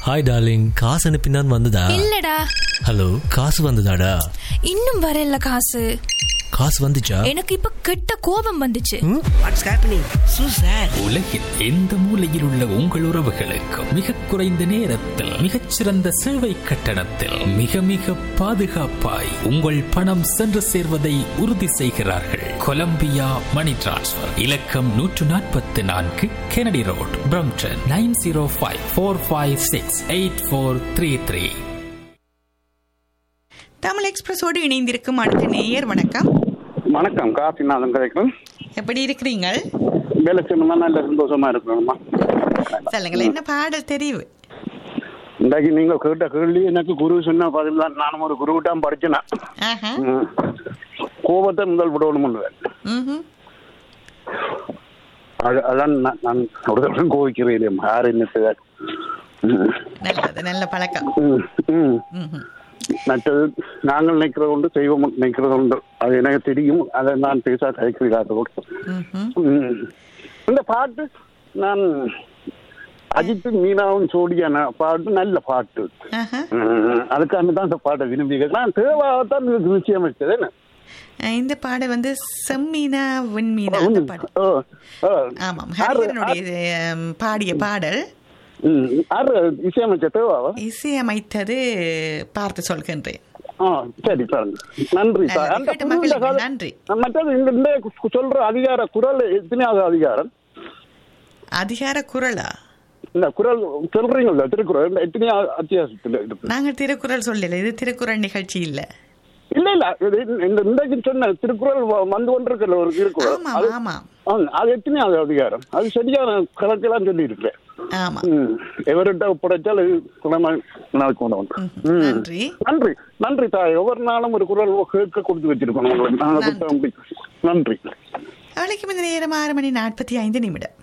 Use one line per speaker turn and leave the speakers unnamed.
Hi darling காசு அனுப்பினான் வந்ததா
இல்லடா
ஹலோ காசு வந்ததாடா
இன்னும் வரல காசு
காசு வந்துச்சா
எனக்கு இப்ப கெட்ட கோபம் வந்துச்சு
வாட்ஸ் ஹேப்பனிங் சூ சார்
உலகின் எந்த மூலையில் உள்ள உங்கள் உறவுகளுக்கும் மிக குறைந்த நேரத்தில் மிகச்சிறந்த சேவை கட்டணத்தில் மிக மிக பாதுகாப்பாய் உங்கள் பணம் சென்று சேர்வதை உறுதி செய்கிறார்கள் கொலம்பியா மணி டிரான்ஸ்ஃபர் இலக்கம் நூற்று நாற்பத்தி நான்கு Kennedy road Brampton nine zero five four five six eight four three three
Tamil எக்ஸ்பிரஸோடு இணைந்திருக்கும் அடுத்த நேயர் வணக்கம்
வணக்கம் காசிநாதன் கிடைக்கும்
எப்படி இருக்கிறீங்க
வேலை செய்யணுமா நல்ல சந்தோஷமா இருக்கணுமா
சொல்லுங்களேன் என்ன பாடல் தெரிவு
இன்றைக்கு நீங்க கேட்ட கேள்வி எனக்கு குரு சொன்ன பதில் தான் நானும் ஒரு குருவிட்டான் படிச்சேன்
ஆஹா
ம். கோபத்தை முதல் விடணும்
ம்ஹும்.
அதான் நான் நான் ஒரு தடவை கோவிக்கிறேன் யார் என்ன செய்தார் ம்.
நல்லது நல்ல பழக்கம்
ம். ம்.
ம்ஹும்.
மற்றது நாங்கள் நினைக்கிறது உண்டு தெய்வம் நினைக்கிறது உண்டு அது எனக்கு தெரியும் அதை நான் பேச கைக்கிறீர்கள்
ம்ஹும்.
ம். இந்த பாட்டு நான் அஜித் மீனாவும் சோடியான பாட்டு நல்ல பாட்டு
ஆஹா.
ம், அதுக்காக தான் இந்த பாட்டை விரும்பி கேட்டேன். நான் தேவாவைத்தான் இதுக்கு நிச்சயமிச்சது என்ன
அஹ் இந்த பாடல் வந்து செம்மீனா வெண்மீனா அந்த பாடல்
ஓ, ஓ.
ஆமாம்
யாரு-
ஹரிஹரனுடைய அஹ், பாடிய பாடல்
ம், யாரு இசையமைச்ச தேவாவா
இசையமைத்தது பார்த்து சொல்கின்றேன்
ஆ சரி சார் நன்றி சார்
நல்லது.
அந்த
கேட்ட
புது
மக்களுக்கு
கதை-
நன்றி.
மற்றது இந்த இந்த சொல்ற அதிகார குரல் எத்தனையாவது அதிகாரம்
அதிகார குரலா
இந்த குரல் சொல்றீங்கல்ல திருக்குறள் இந்த எத்தனையாவது அத்தியாசத்துல இருக்கு
நாங்கள் திருக்குறள் சொல்லல இது திருக்குறள் நிகழ்ச்சி இல்ல
இல்ல இல்ல இது இந்த இன்றைக்கு சொன்ன திருக்குறள் வ- வந்து கொண்டிருக்கிற ஒரு திருக்குறள்
ஆமாம்
அது-
ஆமாம்
ஆ, அது எத்தனையாவது அதிகாரம் அது சரியான கணக்கெல்லாம் சொல்லி இருக்கிறேன்
ஆமாம்
ம். எவர்கிட்ட ஒப்படைச்சால் அது குணமா நாளுக்கு உண்டு ம்.
நன்றி
நன்றி நன்றி தாய் ஒவ்வொரு நாளும் ஒரு குரல் கேட்க கொடுத்து வச்சிருக்கோம் உங்களுக்கு நாங்க
நன்றி.
புத்தகம் படி- நன்றி
அவளுக்கு இந்த நேரம் ஆறு மணி நாற்பத்தி ஐந்து நிமிடம்